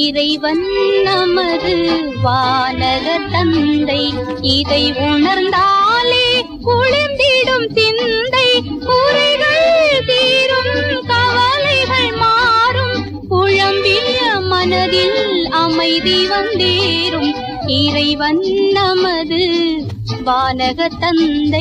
இறைவன் நமது வானக தந்தை இதை உணர்ந்தாலே குளிர்ந்திடும் சிந்தை குறைகள் தீரும் கவலைகள் மாறும் குழம்பிய மனதில் அமைதி வந்தேறும் இறைவன் நமது வானக தந்தை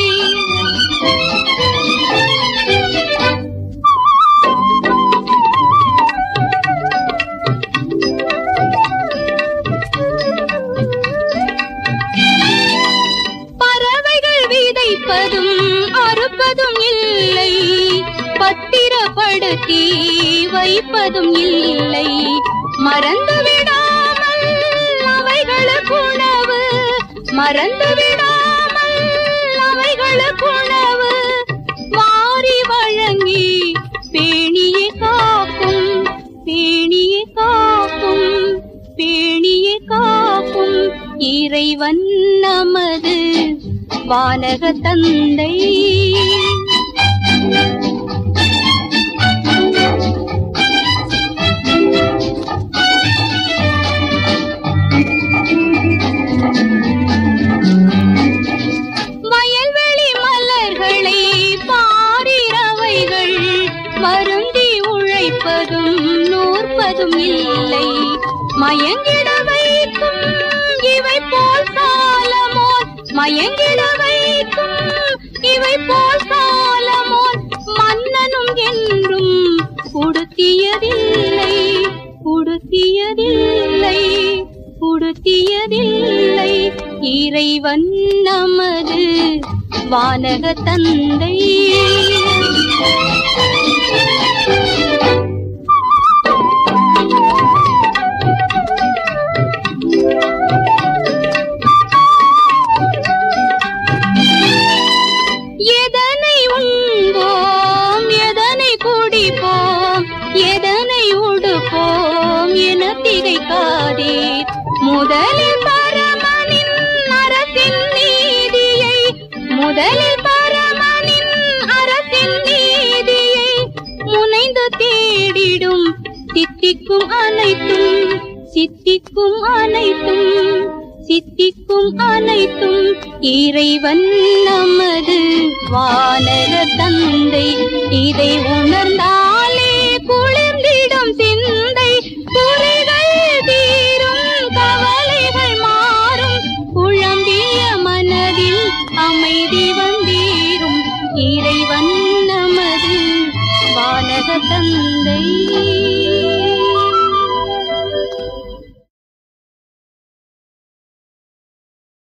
பறவைகள் விதைப்பதும் அறுப்பதும் இல்லை பத்திரப்படுத்தி வைப்பதும் இல்லை மறந்து விடாமல் அவைகளுக்கு உணவு மறந்து விடாமல் அவைகளுக்கு உணவு வாரி வழங்கி பேணியை காக்கும் பேணியை காக்கும் பேணியை காக்கும் இறைவன் நமது வானக தந்தை வயல்வெளி மலர்களை பாரிரவைகள் வருந்தி உழைப்பதும் நூற்பதும் இல்லை மயங்கிட வைக்கும் இவை போல் சாலமோன் மயங்கிட வைக்கும் இவை போல் சாலமோன் மன்னனும் என்றும் உடுத்தியதில்லை உடுத்தியதில்லை உடுத்தியதில்லை இறைவன் நமது வானக தந்தை எதனை உண்போம் எதனை குடிப்போம் எதனை உடுப்போம் என திகைக்காதீர் முதலில் பரமனின் அரசின் நீதியை முதலில் பரமனின் அரசின் நீதியை முனைந்து தேடிடும் சித்திக்கும் அனைத்தும் சித்திக்கும் அனைத்தும் சித்திக்கும் அனைத்தும் இறைவன் நமது வானர தந்தை இதை உணர்ந்தாலே குளிர்ந்திடும் சிந்தை குறைகள் தீரும் கவலைகள் மாறும் குழம்பிய மனதில் அமைதி வந்தீரும் இறைவன் நமது வானக தந்தை